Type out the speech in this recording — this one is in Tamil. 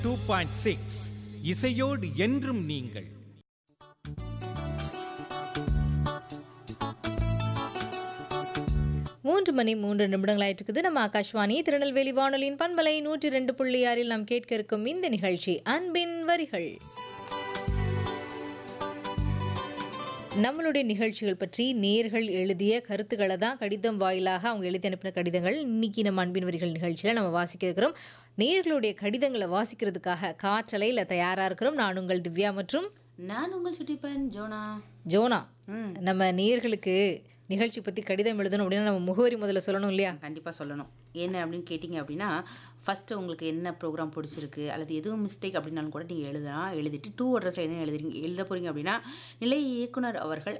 டூ பாயிண்ட் சிக்ஸ் இசையோடு என்றும் நீங்கள் மூன்று மணி மூன்று நிமிடங்களாயிட்டு இருக்குது நம்ம ஆகாஷ்வாணி திருநெல்வேலி வானொலியின் பண்பலை நூற்றி ரெண்டு புள்ளி ஆறில் நாம் கேட்க இருக்கும் இந்த நிகழ்ச்சி அன்பின் வரிகள் நம்மளுடைய நிகழ்ச்சிகள் பற்றி நேர்கள் எழுதிய கருத்துக்களை தான் கடிதம் வாயிலாக அவங்க எழுதி அனுப்பின கடிதங்கள் இன்னைக்கு நம்ம அன்பின் வரிகள் நிகழ்ச்சியில் நம்ம வாசிக்க இருக்கிறோம் நேர்களுடைய கடிதங்களை வாசிக்கிறதுக்காக காற்றலையில் தயாராக இருக்கிறோம் நான் உங்கள் திவ்யா மற்றும் நான் உங்கள் சுட்டிப்பன் ஜோனா ஜோனா ம் நம்ம நேர்களுக்கு நிகழ்ச்சி பற்றி கடிதம் எழுதணும் அப்படின்னா நம்ம முகவரி முதல்ல சொல்லணும் இல்லையா கண்டிப்பாக சொல்லணும் என்ன அப்படின்னு கேட்டிங்க அப்படின்னா ஃபஸ்ட்டு உங்களுக்கு என்ன ப்ரோக்ராம் பிடிச்சிருக்கு அல்லது எதுவும் மிஸ்டேக் அப்படின்னாலும் கூட நீங்கள் எழுதலாம் எழுதிட்டு டூ அட்ரஸ் என்ன எழுதுறீங்க எழுத போகிறீங்க அப்படின்னா நிலை இயக்குனர் அவர்கள்